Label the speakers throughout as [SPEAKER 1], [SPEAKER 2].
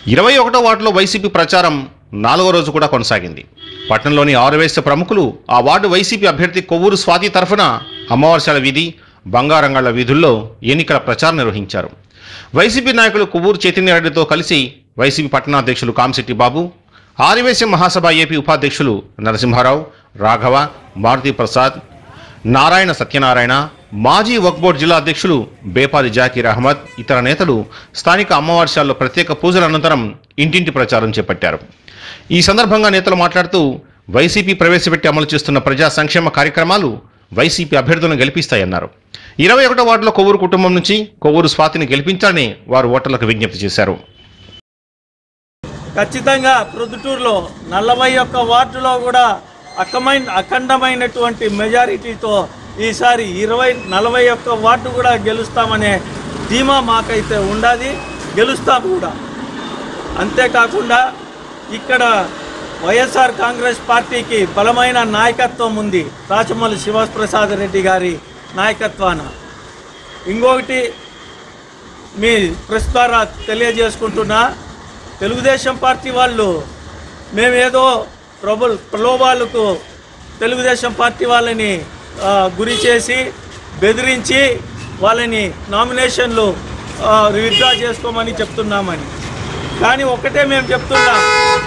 [SPEAKER 1] ఇరవై ఒకటో వార్డులో వైసీపీ ప్రచారం నాలుగో రోజు కూడా కొనసాగింది పట్టణంలోని ఆరువేస ప్రముఖులు ఆ వార్డు వైసీపీ అభ్యర్థి కొవ్వూరు స్వాతి తరఫున అమ్మవార్షాల వీధి బంగారంగళ్ల వీధుల్లో ఎన్నికల ప్రచారం నిర్వహించారు వైసీపీ నాయకులు కొవ్వూరు చైతన్యరెడ్డితో కలిసి వైసీపీ పట్టణాధ్యక్షులు కామిశెట్టి బాబు ఆదివేశం మహాసభ ఏపీ ఉపాధ్యక్షులు నరసింహారావు రాఘవ మారుతి ప్రసాద్ నారాయణ సత్యనారాయణ మాజీ వక్ఫ్ బోర్డు జిల్లా అధ్యక్షులు బేపాలి జాకీర్ అహ్మద్ ఇతర నేతలు స్థానిక అమ్మవార్షాల్లో ప్రత్యేక పూజల అనంతరం ఇంటింటి ప్రచారం చేపట్టారు ఈ సందర్భంగా నేతలు మాట్లాడుతూ వైసీపీ ప్రవేశపెట్టి అమలు చేస్తున్న ప్రజా సంక్షేమ కార్యక్రమాలు వైసీపీ అభ్యర్థులను గెలిపిస్తాయన్నారు ఇరవై ఒకటో వార్డులో కొవ్వూరు కుటుంబం నుంచి కొవ్వూరు స్వాతిని గెలిపించాలని వారు ఓటర్లకు విజ్ఞప్తి చేశారు
[SPEAKER 2] ఖచ్చితంగా ప్రొద్దుటూరులో నలభై ఒక్క వార్డులో కూడా అక్కమైన అఖండమైనటువంటి మెజారిటీతో ఈసారి ఇరవై నలభై ఒక్క వార్డు కూడా గెలుస్తామనే ధీమా మాకైతే ఉండాలి గెలుస్తాం కూడా అంతేకాకుండా ఇక్కడ వైఎస్ఆర్ కాంగ్రెస్ పార్టీకి బలమైన నాయకత్వం ఉంది రాచమల్లి శివప్రసాద్ రెడ్డి గారి నాయకత్వాన ఇంకొకటి మీ ప్రెస్ ద్వారా తెలియజేసుకుంటున్నా తెలుగుదేశం పార్టీ వాళ్ళు మేమేదో ప్రబల్ ప్రలోభాలకు తెలుగుదేశం పార్టీ వాళ్ళని ఆ, గురి చేసి బెదిరించి వాళ్ళని నామినేషన్లు ఆ, విత్డ్రా చేసుకోమని చెప్తున్నామని కానీ ఒకటే మేము చెప్తున్నాం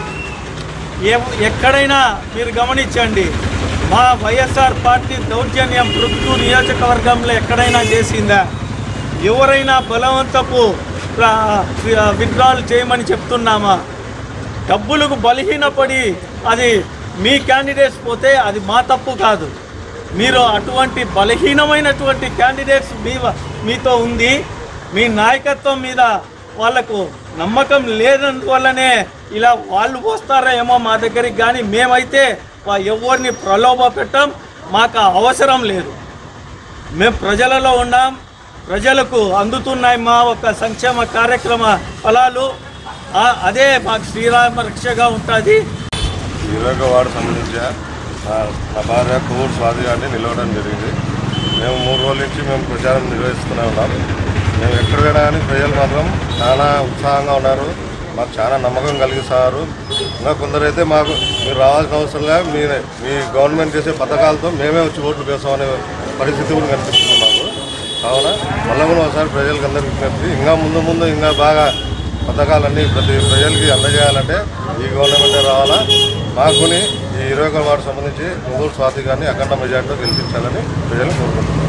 [SPEAKER 2] ఏ ఎక్కడైనా మీరు గమనించండి మా వైఎస్ఆర్ పార్టీ దౌర్జన్యం ప్రొద్దు నియోజకవర్గంలో ఎక్కడైనా చేసిందా ఎవరైనా బలవంతపు విత్డ్రాలు చేయమని చెప్తున్నామా డబ్బులకు బలహీనపడి అది మీ క్యాండిడేట్స్ పోతే అది మా తప్పు కాదు మీరు అటువంటి బలహీనమైనటువంటి క్యాండిడేట్స్ మీ మీతో ఉంది మీ నాయకత్వం మీద వాళ్ళకు నమ్మకం లేనందువల్లనే ఇలా వాళ్ళు వస్తారా ఏమో మా దగ్గరికి కానీ మేమైతే వా- ఎవరిని ప్రలోభ పెట్టం మాకు ఆ అవసరం లేదు మేము ప్రజలలో ఉన్నాం ప్రజలకు అందుతున్నాయి మా ఒక సంక్షేమ కార్యక్రమ ఫలాలు ఆ- అదే మాకు శ్రీరామ రక్షగా ఉంటుంది
[SPEAKER 3] ఇరవై ఒక వార్డు సంబంధించి నా నా భార్య కొవ్వూరు స్వాతి గారిని నిలవడం జరిగింది మేము మూడు రోజుల నుంచి మేము ప్రచారం నిర్వహిస్తూనే ఉన్నాం మేము ఎక్కడికైనా కానీ ప్రజలు మాత్రం చాలా ఉత్సాహంగా ఉన్నారు మాకు చాలా నమ్మకం కలిగిస్తారు ఇంకా కొందరైతే మాకు మీరు రావాల్సిన అవసరం లేదు మీ మీ గవర్నమెంట్ చేసే పథకాలతో మేమే వచ్చి ఓట్లు వేస్తామనే పరిస్థితి కూడా కనిపిస్తుంది మాకు కావున మళ్ళీ కూడా ఒకసారి ప్రజలకు అందరికీ విజ్ఞప్తి ఇంకా ముందు ముందు ఇంకా బాగా పథకాలన్నీ ప్రతి ప్రజలకి అందజేయాలంటే ఈ గవర్నమెంటే రావాలా మాకుని ఈ ఇరవై ఒక వార్డు సంబంధించి కొవ్వూరు స్వాతి గారిని అఖండ మెజార్టీతో గెలిపించాలని ప్రజలు కోరుకుంటున్నాం